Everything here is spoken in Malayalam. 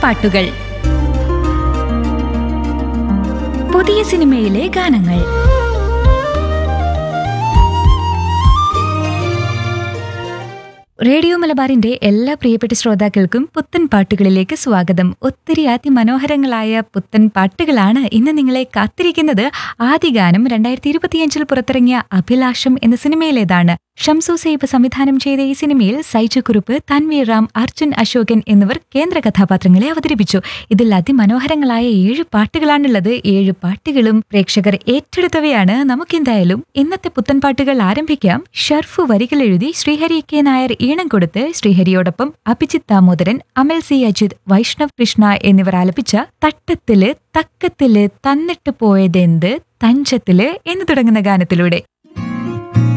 പാട്ടുകൾ പുതിയ സിനിമയിലെ ഗാനങ്ങൾ റേഡിയോ മലബാറിന്റെ എല്ലാ പ്രിയപ്പെട്ട ശ്രോതാക്കൾക്കും പുത്തൻ പാട്ടുകളിലേക്ക് സ്വാഗതം ഒത്തിരി അതിമനോഹരങ്ങളായ പുത്തൻ പാട്ടുകളാണ് ഇന്ന് നിങ്ങളെ കാത്തിരിക്കുന്നത് ആദ്യ ഗാനം രണ്ടായിരത്തി ഇരുപത്തിയഞ്ചിൽ പുറത്തിറങ്ങിയ അഭിലാഷം എന്ന സിനിമയിലേതാണ് ഷംസു സൈബ് സംവിധാനം ചെയ്ത ഈ സിനിമയിൽ സൈജു കുറുപ്പ് തൻവീർ റാം അർജുൻ അശോകൻ എന്നിവർ കേന്ദ്ര കഥാപാത്രങ്ങളെ അവതരിപ്പിച്ചു ഇതിൽ അതിമനോഹരങ്ങളായ ഏഴ് പാട്ടുകളാണുള്ളത് ഏഴ് പാട്ടുകളും പ്രേക്ഷകർ ഏറ്റെടുത്തവയാണ് നമുക്കെന്തായാലും ഇന്നത്തെ പുത്തൻ പാട്ടുകൾ ആരംഭിക്കാം ഷർഫു വരികൾ എഴുതി ശ്രീഹരി കെ നായർ ഈണം കൊടുത്ത് ശ്രീഹരിയോടൊപ്പം അഭിജിത്ത് ദാമോദരൻ അമൽ സി അജിത് വൈഷ്ണവ് കൃഷ്ണ എന്നിവർ ആലപിച്ച തട്ടത്തില് തക്കത്തില് തന്നിട്ട് പോയതെന്ത് തഞ്ചത്തില് എന്ന് തുടങ്ങുന്ന ഗാനത്തിലൂടെ